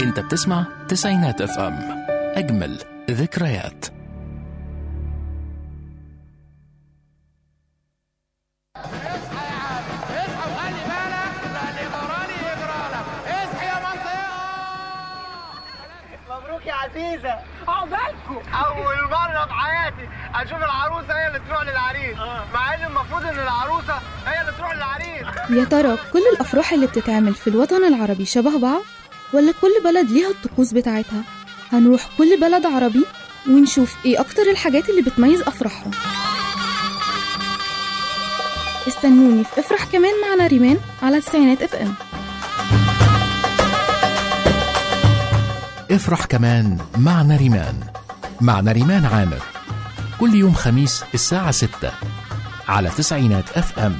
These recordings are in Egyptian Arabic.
انت بتسمع تسعينات اف ام اجمل ذكريات اصحى يا عم اصحى وخلي بالك لان غراني يجرالك اصحى يا منطقه مبروك يا عزيزة عقبالكم أول مرة في حياتي أشوف العروسة هي اللي تروح للعريس مع إن المفروض إن العروسة هي اللي تروح للعريس يا ترى كل الأفراح اللي بتتعمل في الوطن العربي شبه بعض ولا كل بلد ليها الطقوس بتاعتها هنروح كل بلد عربي ونشوف ايه أكتر الحاجات اللي بتميز أفراحهم استنوني في افرح كمان مع ناريمان على تسعينات اف ام افرح كمان مع نريمان مع نريمان عامر كل يوم خميس الساعة 6 على تسعينات اف ام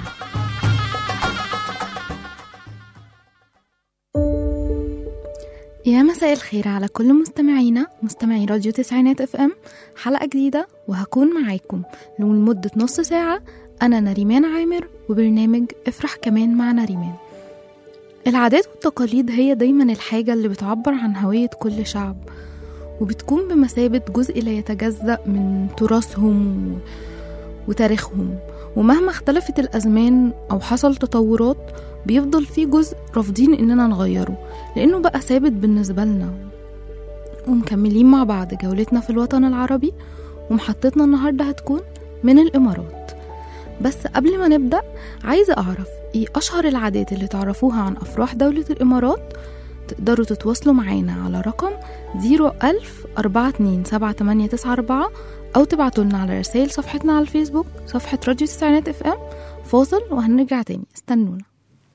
يا مساء الخير على كل مستمعينا مستمعي راديو تسعينات اف ام حلقة جديدة وهكون معاكم لمدة نص ساعة أنا نريمان عامر وبرنامج افرح كمان مع نريمان العادات والتقاليد هي دايما الحاجة اللي بتعبر عن هوية كل شعب وبتكون بمثابة جزء لا يتجزأ من تراثهم و... وتاريخهم ومهما اختلفت الأزمان أو حصل تطورات بيفضل فيه جزء رافضين إننا نغيره لأنه بقى ثابت بالنسبة لنا ومكملين مع بعض جولتنا في الوطن العربي ومحطتنا النهاردة هتكون من الإمارات بس قبل ما نبدأ عايزة أعرف إيه أشهر العادات اللي تعرفوها عن أفراح دولة الإمارات تقدروا تتواصلوا معانا على رقم 01000 427 أو تبعتوا لنا على رسائل صفحتنا على الفيسبوك صفحة راديو تسعينات اف ام فاصل وهنرجع تاني استنونا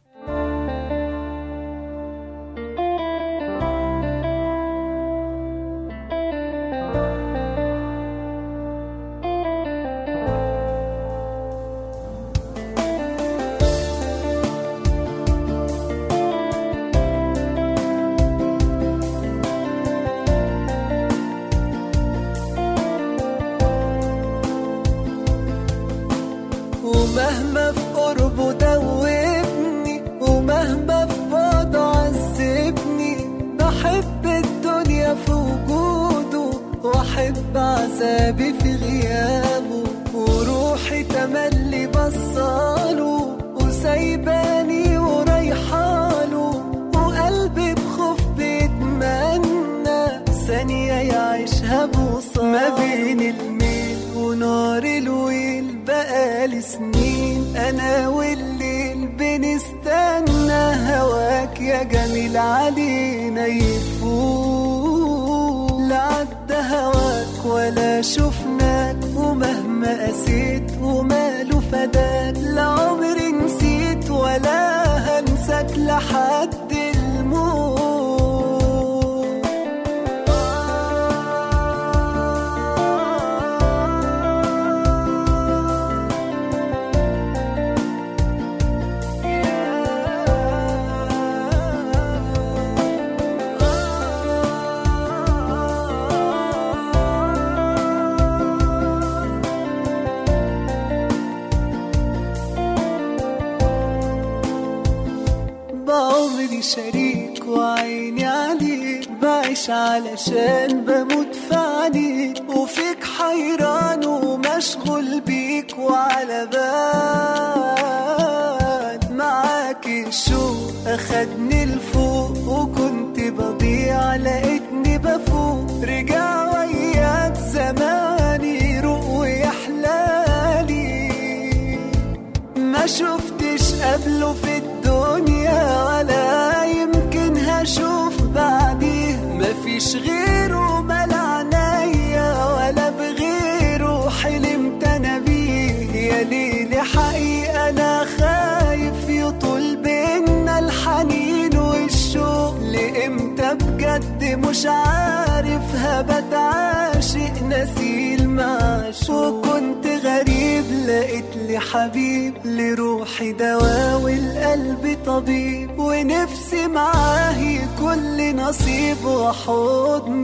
ومهما في قربه دوبني ومهما في بعده عذبني بحب الدنيا في وجوده واحب عذابي في غيابه وروحي تملي بصاله وسايباني ورايحاله وقلبي بخوف بيتمنى ثانية يعيشها بوصال ما بين الميل ونار الويل بقالي سنين انا والليل بنستنى هواك يا جميل علينا يفوق لا عدى هواك ولا شفناك ومهما قسيت وماله فداك لا عمري نسيت ولا هنساك لحد الموت بعمري شريك وعيني عليك بعيش علشان بموت في عينيك وفيك حيران ومشغول بيك وعلى بال معاك الشوق أخدني لفوق وكنت بضيع لقيتني بفوق رجع وياك زماني روق ويحلالي ما شفتش قبله في الدنيا ولا يمكن هشوف بعديه مفيش غيره ملا عينيا ولا بغيره حلمت انا بيه يا ليلي حقيقة انا خايف يطول بينا الحنين والشوق لامتى بجد مش عارف هبت عاشق نسيل معشوق وكنت غريب لقيت لي حبيب لروحي دواء والقلب طبيب ونفسي معاه يكون نصيب وحضن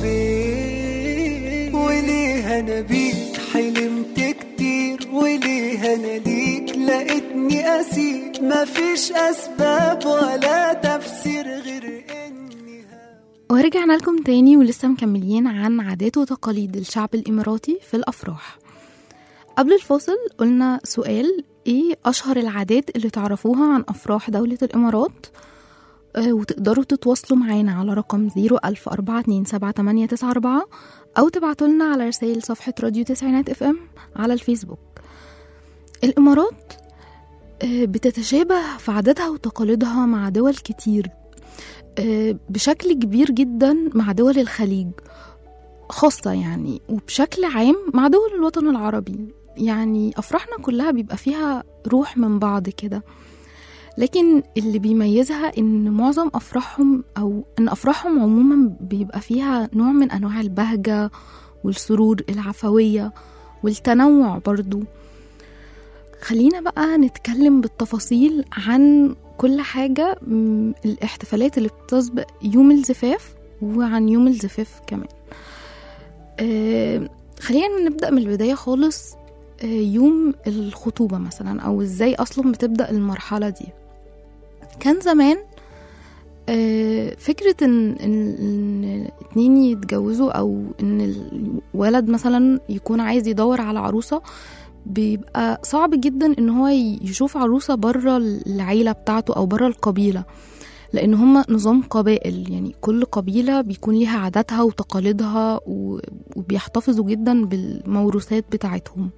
وبيت وليه انا بيك حلمت كتير وليه انا ليك لقيتني اسير مفيش اسباب ولا تفسير غير اني ورجعنا لكم تاني ولسه مكملين عن عادات وتقاليد الشعب الإماراتي في الأفراح قبل الفاصل قلنا سؤال ايه أشهر العادات اللي تعرفوها عن أفراح دولة الإمارات آه، وتقدروا تتواصلوا معانا على رقم 010427894 أو تبعتوا لنا على رسائل صفحة راديو تسعينات اف ام على الفيسبوك الإمارات آه، بتتشابه في عاداتها وتقاليدها مع دول كتير آه، بشكل كبير جدا مع دول الخليج خاصة يعني وبشكل عام مع دول الوطن العربي يعني أفراحنا كلها بيبقى فيها روح من بعض كده لكن اللي بيميزها إن معظم أفراحهم أو إن أفراحهم عموما بيبقى فيها نوع من أنواع البهجة والسرور العفوية والتنوع برضو خلينا بقى نتكلم بالتفاصيل عن كل حاجة م، الاحتفالات اللي بتسبق يوم الزفاف وعن يوم الزفاف كمان آه خلينا نبدأ من البداية خالص آه يوم الخطوبة مثلا أو إزاي أصلا بتبدأ المرحلة دي كان زمان آه فكرة إن, إن, إن اتنين يتجوزوا أو إن الولد مثلا يكون عايز يدور على عروسة بيبقى صعب جدا ان هو يشوف عروسة بره العيلة بتاعته او بره القبيلة لان هما نظام قبائل يعني كل قبيلة بيكون ليها عاداتها وتقاليدها و- وبيحتفظوا جدا بالموروثات بتاعتهم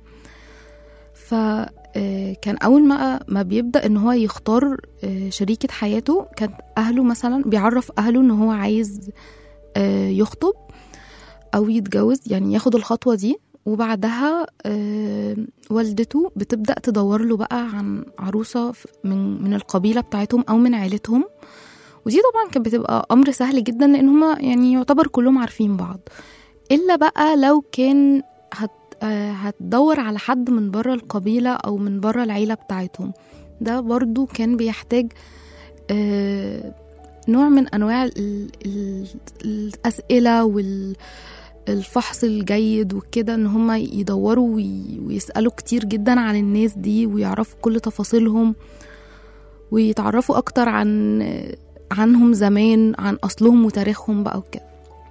فكان اول ما ما بيبدا ان هو يختار آه، شريكة حياته كان اهله مثلا بيعرف اهله ان هو عايز آه، يخطب او يتجوز يعني ياخد الخطوة دي وبعدها آه، والدته بتبدأ تدور له بقى عن عروسة ف- من من القبيلة بتاعتهم أو من عيلتهم ودي طبعا كانت بتبقى أمر سهل جدا لأن هما يعني يعتبر كلهم عارفين بعض إلا بقى لو كان هت آه، هتدور على حد من بره القبيلة أو من بره العيلة بتاعتهم ده برضو كان بيحتاج آه، نوع من أنواع ال- ال- الأسئلة وال الفحص الجيد وكده ان هم يدوروا وي- ويسألوا كتير جدا عن الناس دي ويعرفوا كل تفاصيلهم ويتعرفوا اكتر عن عنهم زمان عن اصلهم وتاريخهم بقى وكده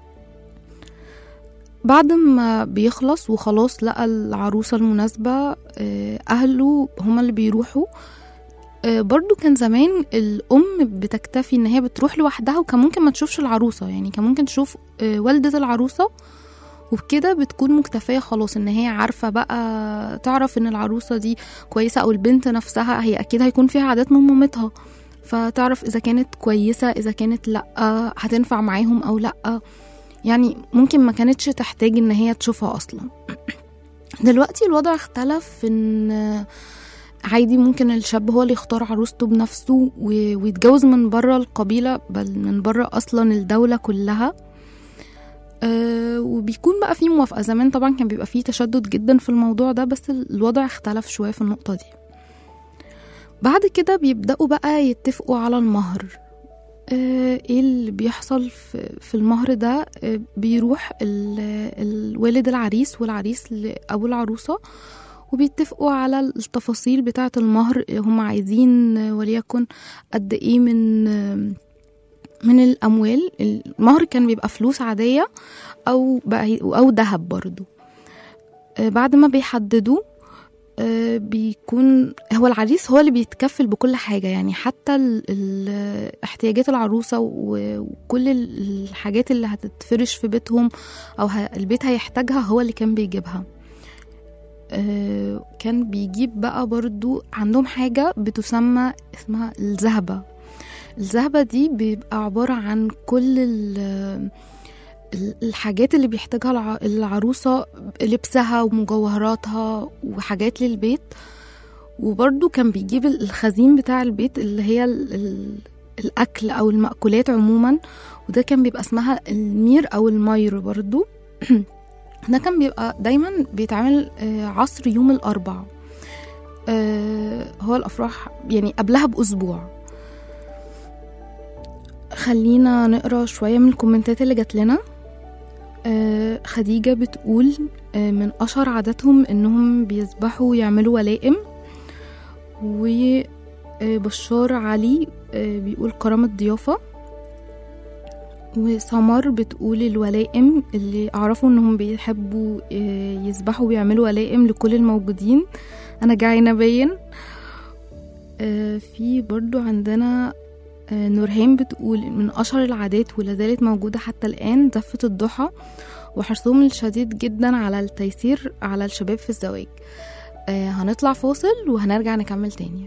بعد ما بيخلص وخلاص لقى العروسة المناسبة آه، أهله هما اللي بيروحوا آه، برضو كان زمان الأم بتكتفي إن هي بتروح لوحدها وكان ممكن ما تشوفش العروسة يعني كان ممكن تشوف آه، والدة العروسة وبكده بتكون مكتفية خلاص ان هي عارفة بقى تعرف ان العروسة دي كويسة او البنت نفسها هي اكيد هيكون فيها عادات من مامتها فتعرف اذا كانت كويسة اذا كانت لا هتنفع معاهم او لا يعني ممكن ما كانتش تحتاج ان هي تشوفها اصلا دلوقتي الوضع اختلف في ان عادي ممكن الشاب هو اللي يختار عروسته بنفسه و- ويتجوز من بره القبيلة بل من بره اصلا الدولة كلها آه، وبيكون بقى في موافقة زمان طبعا كان بيبقى فيه تشدد جدا في الموضوع ده بس الوضع اختلف شوية في النقطة دي بعد كده بيبدأوا بقى يتفقوا على المهر آه، ايه اللي بيحصل في, في المهر ده آه، بيروح ال- الوالد العريس والعريس ل- او العروسة وبيتفقوا على التفاصيل بتاعة المهر هم عايزين آه، وليكن قد ايه من آه، من الاموال المهر كان بيبقى فلوس عاديه او بقى او ذهب برضو آه، بعد ما بيحددوا آه، بيكون هو العريس هو اللي بيتكفل بكل حاجة يعني حتى ال- ال- احتياجات العروسة و- وكل ال- الحاجات اللي هتتفرش في بيتهم أو ه- البيت هيحتاجها هو اللي كان بيجيبها آه، كان بيجيب بقى برضو عندهم حاجة بتسمى اسمها الذهبة الذهبة دي بيبقى عبارة عن كل ال- ال- الحاجات اللي بيحتاجها الع- العروسة لبسها ومجوهراتها وحاجات للبيت وبرضو كان بيجيب الخزين بتاع البيت اللي هي ال ال الأكل أو المأكولات عموما وده كان بيبقى اسمها المير أو المير برضو ده كان بيبقى دايما بيتعمل آه، عصر يوم الأربع آه، هو الأفراح يعني قبلها بأسبوع خلينا نقرا شوية من الكومنتات اللي جات لنا آه، خديجة بتقول آه، من أشهر عاداتهم إنهم بيذبحوا ويعملوا ولائم وبشار علي آه، بيقول كرامة ضيافة وسمر بتقول الولائم اللي اعرفوا انهم بيحبوا آه، يذبحوا ويعملوا ولائم لكل الموجودين انا جعانه باين آه، في برضو عندنا آه، نورهان بتقول من اشهر العادات ولا زالت موجوده حتى الان زفه الضحى وحرصهم الشديد جدا على التيسير على الشباب في الزواج آه، هنطلع فاصل وهنرجع نكمل تاني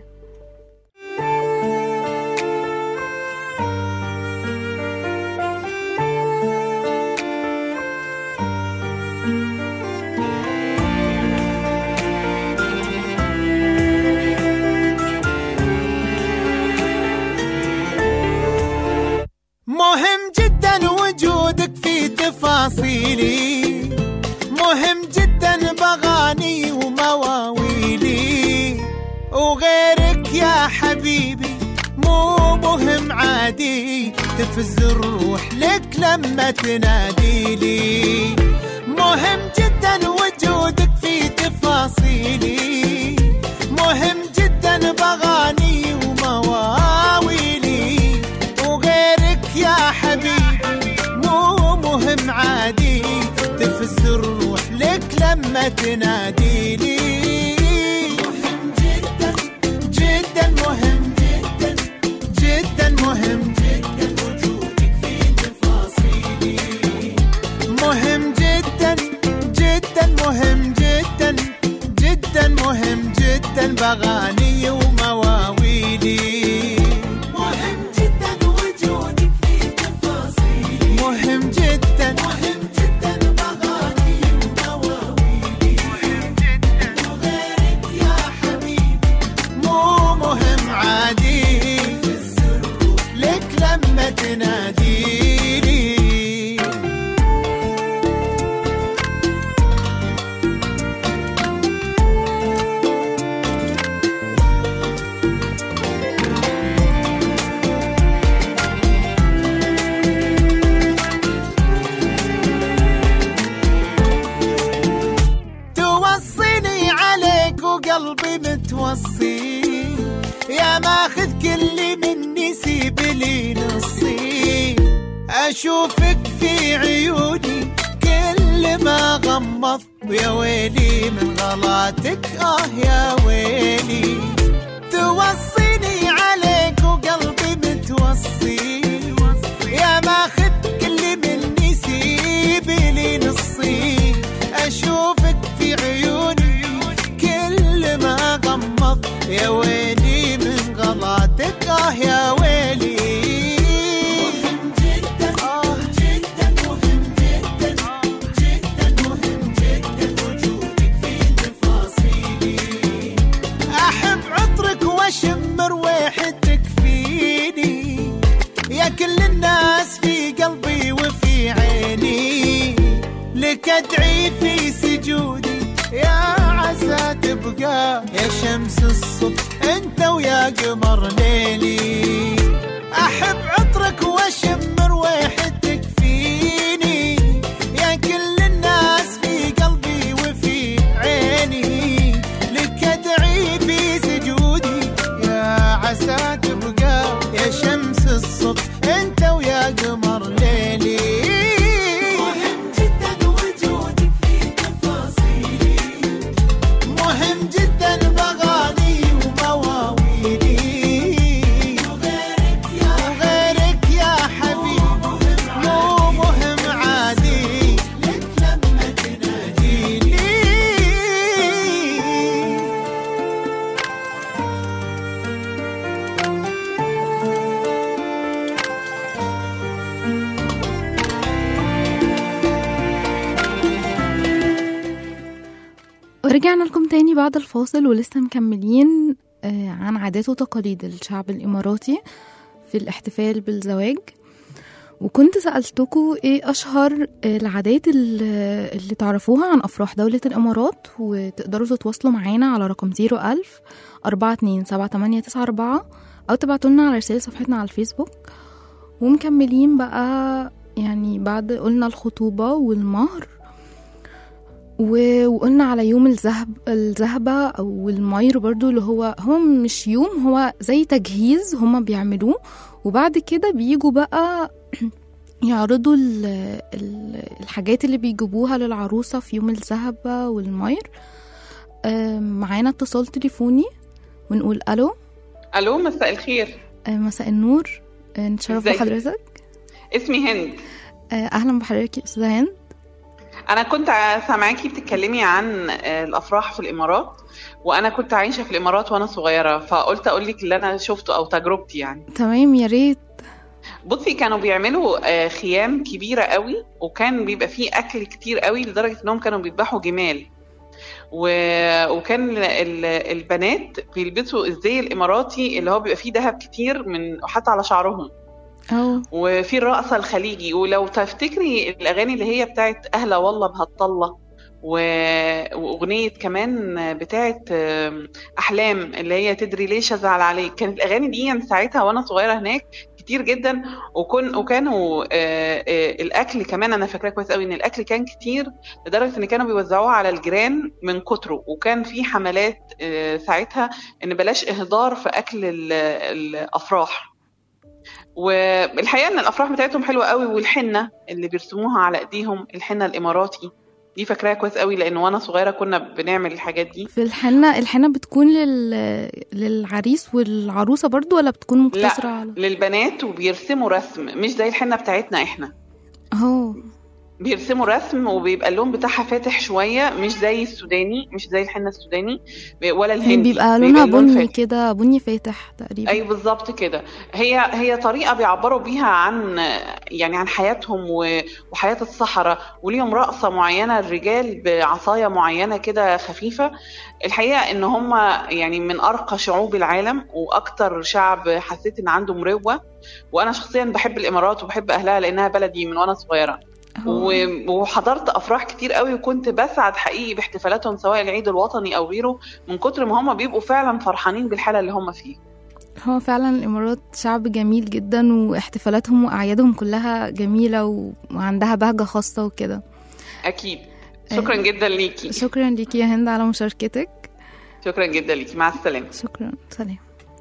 مهم جدا وجودك في تفاصيلي مهم جدا بغاني ومواويلي وغيرك يا حبيبي مو مهم عادي تفز الروح لك لما تنادي لي مهم جدا وجودك في تفاصيلي مهم جدا بغاني ومواويلي وغيرك يا حبيبي مو مهم عادي تفز الروح لك لما تنادي لي مهم جدا جدا مهم جدا جدا مهم جدا وجودك في تفاصيلي مهم جدا جدا مهم جدا جدا مهم جدا بغاني ومواويلي مهم جدا وجودك في تفاصيلي مهم جدا مهم جدا بغاني ومواويلي مهم جدا وغيرك يا حبيبي مو مهم عادي لك لما تنادي لي توصيني عليك وقلبي متوصي يا ماخذ كل مني سيب لي نصي اشوفك في عيوني كل ما غمض يا ويلي من غلاتك اه يا ويلي توصيني عليك وقلبي متوصي يا ماخذ كل مني سيب لي نصي اشوفك في عيوني كل ما غمض يا ويلي من غلاتك اه يا ويلي مهم جدا آه جدا مهم جدا جدا مهم جدا وجودك في تفاصيلي احب عطرك واشم رويحتك فيني يا كل الناس في قلبي وفي عيني لك ادعي في سجودي يا عسى تبقى يا شمس الصبح انت ويا قمر ليلي احب عطرك واشم رويحتك فيني يا كل الناس في قلبي وفي عيني لك ادعي في سجودي يا عسى تبقى يا شمس الصبح انت ويا قمر ليلي مهم جدا وجودك في تفاصيلي مهم جدا بغاني ومواويلي وغيرك يا وغيرك يا حبيبي مو مهم عادي لك لما تناديني ورجعنا لكم تاني بعد الفاصل ولسه مكملين آه، عن عادات وتقاليد الشعب الإماراتي في الاحتفال بالزواج وكنت سألتكم ايه أشهر العادات اللي اللي تعرفوها عن أفراح دولة الإمارات وتقدروا تتواصلوا معانا على رقم 01000 427 أو تبعتولنا على رسالة صفحتنا على الفيسبوك ومكملين بقى يعني بعد قلنا الخطوبة والمهر و- وقلنا على يوم الذهب الذهبة أو الماير برضو اللي هو هو مش يوم هو زي تجهيز هما بيعملوه وبعد كده بيجوا بقى يعرضوا ال ال الحاجات اللي بيجيبوها للعروسة في يوم الذهب والمير آه، معانا اتصال تليفوني ونقول ألو الو مساء الخير آه، مساء النور آه، نتشرف ازيك؟ بحضرتك اسمي هند آه، أهلا بحضرتك يا أستاذة هند انا كنت ع- سامعاكي بتتكلمي عن آه، الافراح في الامارات وانا كنت عايشه في الامارات وانا صغيره فقلت اقول لك اللي انا شفته او تجربتي يعني تمام يا ريت بصي كانوا بيعملوا آه، خيام كبيره قوي وكان بيبقى فيه اكل كتير قوي لدرجه انهم كانوا بيذبحوا جمال و... وكان ال- ال- البنات بيلبسوا الزي الاماراتي اللي هو بيبقى فيه ذهب كتير من حتى على شعرهم أو وفي الرقصة الخليجي ولو تفتكري الأغاني اللي هي بتاعت أهلا والله بهالطلة و- وأغنية كمان بتاعت آم، أحلام اللي هي تدري ليش أزعل عليك كانت الأغاني دي يعني ساعتها وأنا صغيرة هناك كتير جدا وكن وكانوا آه، آه، الأكل كمان أنا فاكراه كويس قوي إن الأكل كان كتير لدرجة إن كانوا بيوزعوه على الجيران من كتره وكان في حملات آه، ساعتها إن بلاش إهدار في أكل ال- الأفراح والحقيقه ان الافراح بتاعتهم حلوه قوي والحنه اللي بيرسموها على ايديهم الحنه الاماراتي دي فاكراها كويس قوي لان وانا صغيره كنا بنعمل الحاجات دي في الحنة الحنة بتكون لل... للعريس والعروسة برضو ولا بتكون مقتصرة لا على للبنات وبيرسموا رسم مش زي الحنه بتاعتنا احنا اهو بيرسموا رسم وبيبقى اللون بتاعها فاتح شويه مش زي السوداني مش زي الحنه السوداني ولا الهندي يعني بيبقى لونها اللون بني فاتح. كده بني فاتح تقريبا اي بالظبط كده هي هي طريقه بيعبروا بيها عن يعني عن حياتهم و- وحياه الصحراء وليهم رقصه معينه الرجال بعصايه معينه كده خفيفه الحقيقه ان هم يعني من ارقى شعوب العالم واكتر شعب حسيت ان عنده مروه وانا شخصيا بحب الامارات وبحب اهلها لانها بلدي من وانا صغيره أهو. و- وحضرت افراح كتير قوي وكنت بسعد حقيقي باحتفالاتهم سواء العيد الوطني او غيره من كتر ما هم بيبقوا فعلا فرحانين بالحاله اللي هم فيها هو فعلا الامارات شعب جميل جدا واحتفالاتهم واعيادهم كلها جميله و... وعندها بهجه خاصه وكده اكيد شكرا جدا ليكي شكرا ليكي يا هند على مشاركتك شكرا جدا ليكي مع السلامه شكرا سلام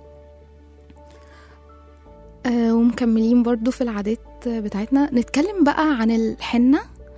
آه ومكملين برضو في العادات بتاعتنا نتكلم بقى عن الحنة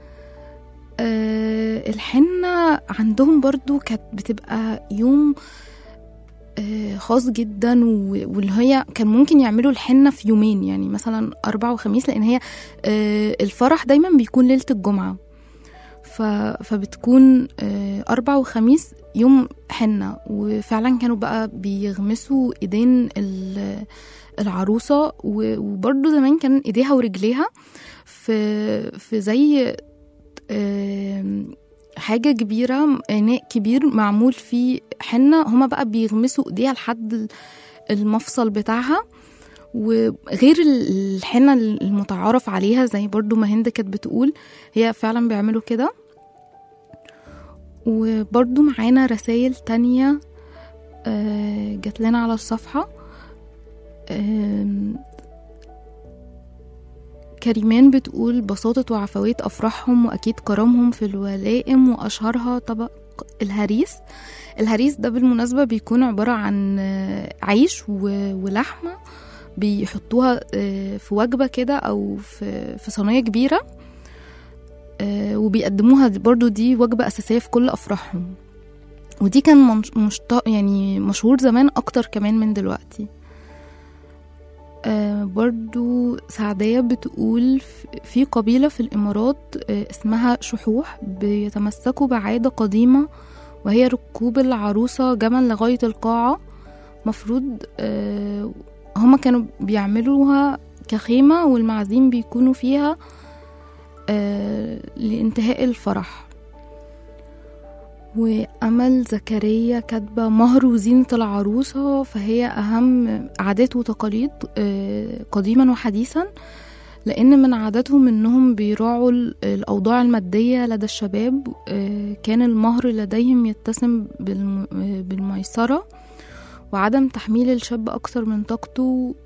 آه الحنة عندهم برضو كانت بتبقى يوم آه خاص جدا و- واللي هي كان ممكن يعملوا الحنة في يومين يعني مثلا أربعة وخميس لأن هي آه الفرح دايما بيكون ليلة الجمعة ف... فبتكون آه، أربع وخميس يوم حنة وفعلا كانوا بقى بيغمسوا ايدين ال- العروسة و- وبرضه زمان كان ايديها ورجليها في في زي آم، حاجة كبيرة إناء كبير معمول فيه حنة هما بقى بيغمسوا ايديها لحد ال- المفصل بتاعها وغير ال- الحنة المتعارف عليها زي برضو ما هند كانت بتقول هي فعلا بيعملوا كده وبرضو معانا رسائل تانية آه، جات لنا على الصفحة آم، كريمان بتقول بساطة وعفوية أفراحهم وأكيد كرمهم في الولائم وأشهرها طبق الهريس الهريس ده بالمناسبة بيكون عبارة عن آه، عيش و- ولحمة بيحطوها آه، في وجبة كده أو في في صينية كبيرة آه، وبيقدموها دي- برضو دي وجبة أساسية في كل أفراحهم ودي كان منش- مشت... يعني مشهور زمان أكتر كمان من دلوقتي آه، برضو سعدية بتقول ف- في قبيلة في الإمارات آه، اسمها شحوح بيتمسكوا بعادة قديمة وهي ركوب العروسة جمل لغاية القاعة مفروض آه، هما كانوا بيعملوها كخيمة والمعازيم بيكونوا فيها آه، لانتهاء الفرح وأمل زكريا كاتبة مهر وزينة العروسة فهي أهم عادات وتقاليد آه، قديما وحديثا لأن من عاداتهم إنهم بيراعوا ال- الأوضاع المادية لدى الشباب آه، كان المهر لديهم يتسم بالم- آه، بالميسرة وعدم تحميل الشاب أكثر من طاقته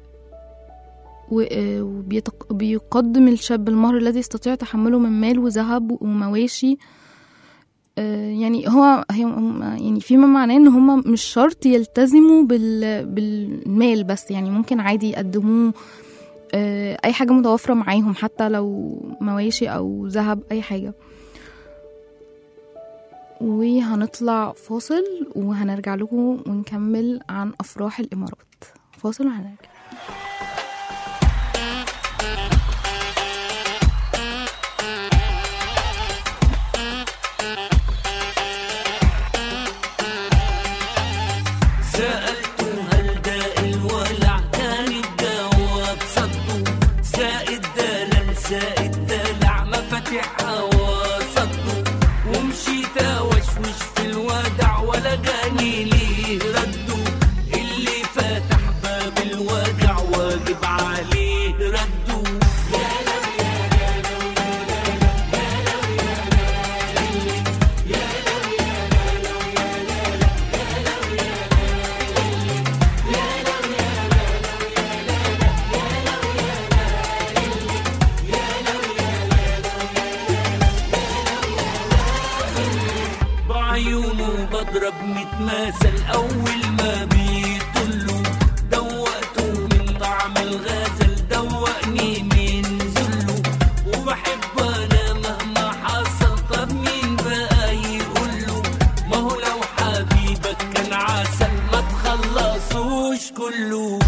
وبيقدم الشاب المهر الذي يستطيع تحمله من مال وذهب ومواشي آه، يعني هو هي هم- يعني فيما معناه ان هم مش شرط يلتزموا بال بالمال بس يعني ممكن عادي يقدموه آه، اي حاجه متوفره معاهم حتى لو مواشي او ذهب اي حاجه وهنطلع فاصل وهنرجع لكم ونكمل عن افراح الامارات فاصل وهنرجع سألت هل داء الولع كان الجواب صدوا زائد دلال زائد دلع مفاتيحها وصدوا ومشيت اوشوش في الودع ولا جاني ليه ردوا اللي فتح باب الوجع واجب عليه ردوا بعيونه بضرب متماثل اول ما بيطلوا دوقته من طعم الغزل دوقني من ذله وبحب انا مهما حصل طب مين بقى يقوله ما هو لو حبيبك كان عسل ما تخلصوش كله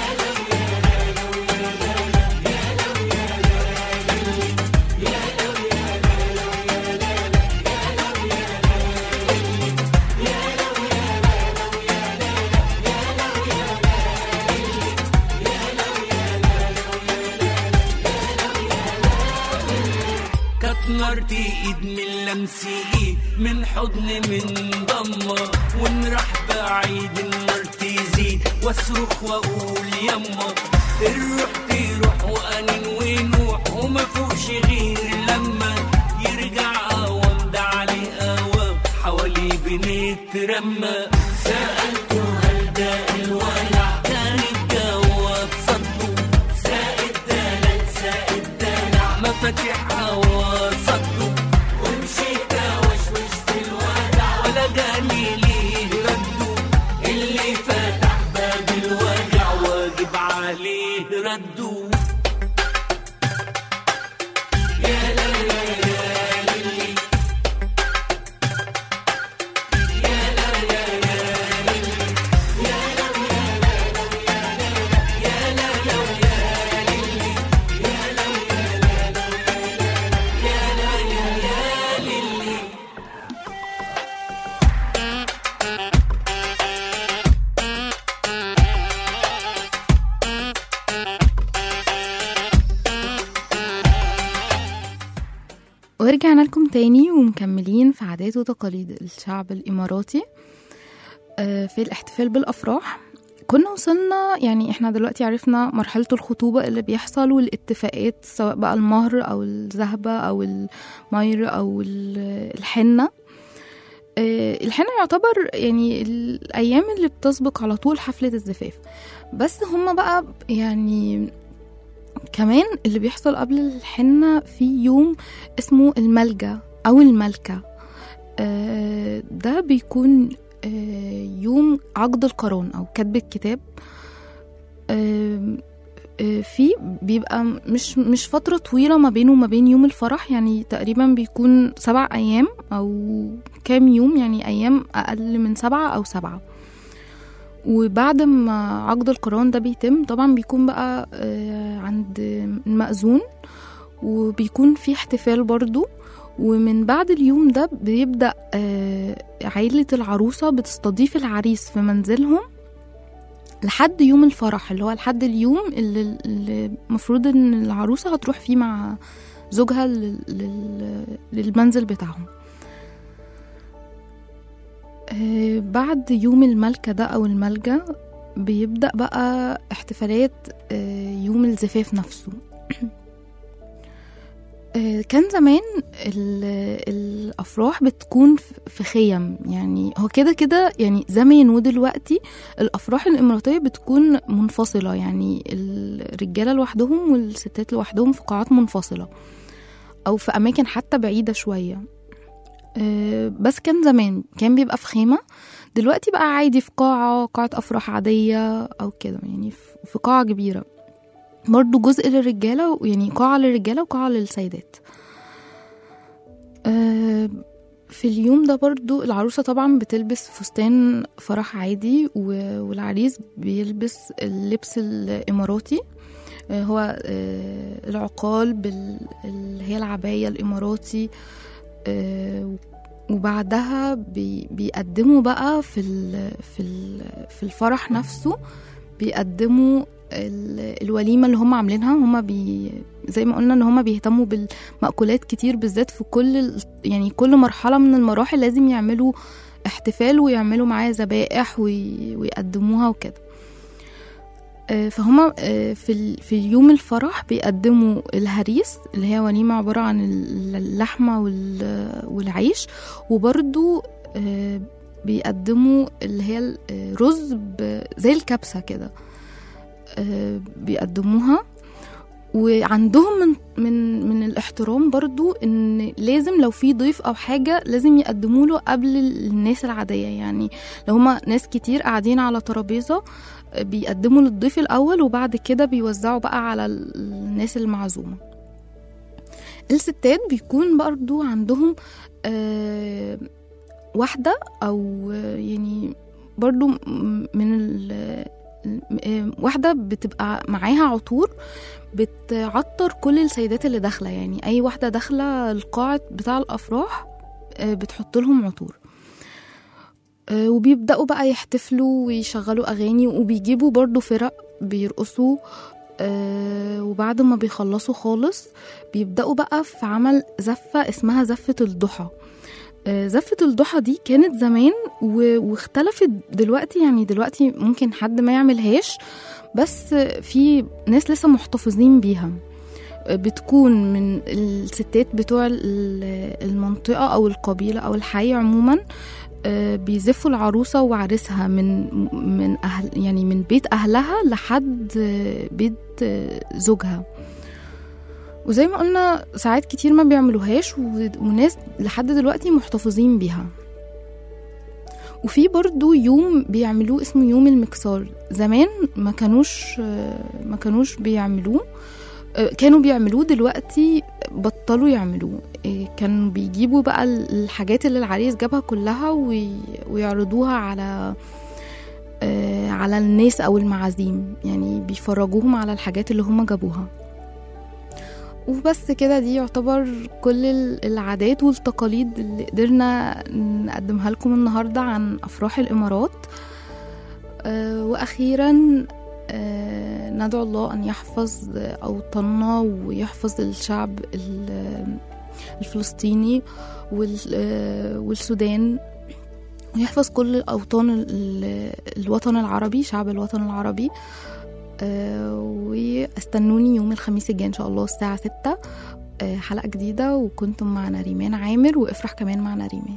كانت نارتي ايد من لمسي من حضن من ضمة ونروح بعيد النار تزيد واصرخ واقول يما الروح تروح وانين ونوح وما فوقش غير لما يرجع قوام ده عليه قوام حواليه بنترمى سألته هل ده الولع كان الجواب صدقه زائد دلال زائد دلع مفاتيحها وصدقه ومشيت اوشوش في الودع ولا جاني ليه ردوا اللي فتح باب الوجع واجب عليه ردوا يا لا يا يا للي يا لا يا يا للي يا لا يا لا يا لا يا للي يا لا يا لا يا لا يا يا للي ورجعنا لكم تاني ومكملين في عادات وتقاليد الشعب الإماراتي آه، في الاحتفال بالأفراح كنا وصلنا يعني احنا دلوقتي عرفنا مرحلة الخطوبة اللي بيحصل والاتفاقات سواء بقى المهر أو الذهبة أو المير أو ال- الحنة آه، الحنة يعتبر يعني الأيام اللي بتسبق على طول حفلة الزفاف بس هما بقى يعني كمان اللي بيحصل قبل الحنة في يوم اسمه الملجأ أو الملكة آه، ده بيكون آه، يوم عقد القران أو كتب الكتاب آه، آه، في بيبقى مش مش فترة طويلة ما بينه وما بين يوم الفرح يعني تقريبا بيكون سبع أيام أو كام يوم يعني أيام أقل من سبعة أو سبعة وبعد ما عقد القران ده بيتم طبعا بيكون بقى آه، عند المأذون وبيكون في احتفال برضو ومن بعد اليوم ده بيبدأ آه، عيلة العروسة بتستضيف العريس في منزلهم لحد يوم الفرح اللي هو لحد اليوم اللي اللي المفروض ان العروسة هتروح فيه مع زوجها لل- لل- للمنزل بتاعهم آه، بعد يوم الملكة ده أو الملجأ بيبدأ بقى احتفالات آه، يوم الزفاف نفسه آه، كان زمان ال- الأفراح بتكون ف- في خيم يعني هو كده كده يعني زمان ودلوقتي الأفراح الإماراتية بتكون منفصلة يعني الرجالة لوحدهم والستات لوحدهم في قاعات منفصلة أو في أماكن حتى بعيدة شوية آه، بس كان زمان كان بيبقى في خيمة دلوقتي بقى عادي في قاعة قاعة أفراح عادية أو كده يعني في في قاعة كبيرة برضو جزء للرجالة يعني قاعة للرجالة وقاعة للسيدات آه، في اليوم ده برضو العروسة طبعا بتلبس فستان فرح عادي و- والعريس بيلبس اللبس الإماراتي آه، هو آه، العقال بال- اللي هي العباية الإماراتي آه، وبعدها بي- بيقدموا بقى في ال- في ال- في الفرح نفسه بيقدموا ال- الوليمه اللي هم عاملينها هم بي زي ما قلنا ان هم بيهتموا بالمأكولات كتير بالذات في كل ال- يعني كل مرحله من المراحل لازم يعملوا احتفال ويعملوا معاه ذبائح وي- ويقدموها وكده آه، فهم آه، في ال- في يوم الفرح بيقدموا الهريس اللي هي وليمه عباره عن ال- اللحمه وال- والعيش وبرضو آه، بيقدموا اللي هي الرز ب- زي الكبسه كده آه، بيقدموها وعندهم من من من الاحترام برضو ان لازم لو في ضيف او حاجه لازم يقدموا له قبل الناس العاديه يعني لو هما ناس كتير قاعدين على ترابيزه آه، بيقدموا للضيف الاول وبعد كده بيوزعوا بقى على ال- الناس المعزومه الستات بيكون برضو عندهم آه، واحده او آه، يعني برضو م- من ال م- واحدة بتبقى معاها عطور بتعطر كل السيدات اللي داخلة يعني أي واحدة داخلة القاعة بتاع الأفراح آه، بتحط لهم عطور آه، وبيبدأوا بقى يحتفلوا ويشغلوا أغاني وبيجيبوا برضو فرق بيرقصوا آه، وبعد ما بيخلصوا خالص بيبدأوا بقى في عمل زفة اسمها زفة الضحى آه، زفة الضحى دي كانت زمان و- واختلفت دلوقتي يعني دلوقتي ممكن حد ما يعملهاش بس في ناس لسه محتفظين بيها آه، بتكون من الستات بتوع ال- المنطقة أو القبيلة أو الحي عموما آه، بيزفوا العروسة وعريسها من من أهل يعني من بيت أهلها لحد آه، بيت آه، زوجها وزي ما قلنا ساعات كتير ما بيعملوهاش و- وناس لحد دلوقتي محتفظين بيها وفي برضو يوم بيعملوه اسمه يوم المكسار زمان ما كانوش ما كانوش بيعملوه كانوا بيعملوه دلوقتي بطلوا يعملوه كانوا بيجيبوا بقى الحاجات اللي العريس جابها كلها وي- ويعرضوها على على الناس او المعازيم يعني بيفرجوهم على الحاجات اللي هم جابوها وبس كده دي يعتبر كل ال- العادات والتقاليد اللي قدرنا نقدمها لكم النهاردة عن أفراح الإمارات آه، وأخيرا آه، ندعو الله أن يحفظ أوطاننا ويحفظ الشعب ال- الفلسطيني وال- آه، والسودان ويحفظ كل أوطان ال- الوطن العربي شعب الوطن العربي آه، واستنوني يوم الخميس الجاي ان شاء الله الساعة ستة آه، حلقة جديدة وكنتم معنا ريمان عامر وافرح كمان معنا ريمان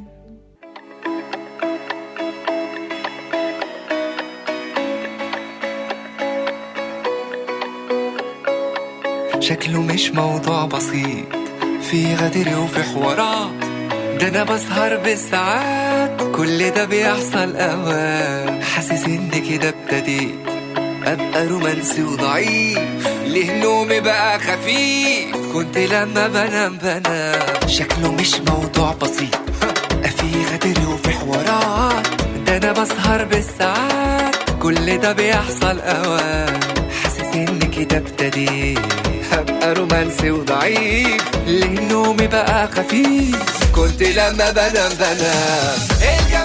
شكله مش موضوع بسيط في غدر وفي حوارات ده انا بسهر بالساعات كل ده بيحصل اوقات حاسس ان كده ابتديت ابقى رومانسي وضعيف ليه نومي بقى خفيف كنت لما بنام بنام شكله مش موضوع بسيط في غدر وفي حوارات ده انا بسهر بالساعات كل ده بيحصل اوقات حاسس ان كده ابتديت هبقى رومانسي وضعيف ليه نومي بقى خفيف كنت لما بنام بنام الجو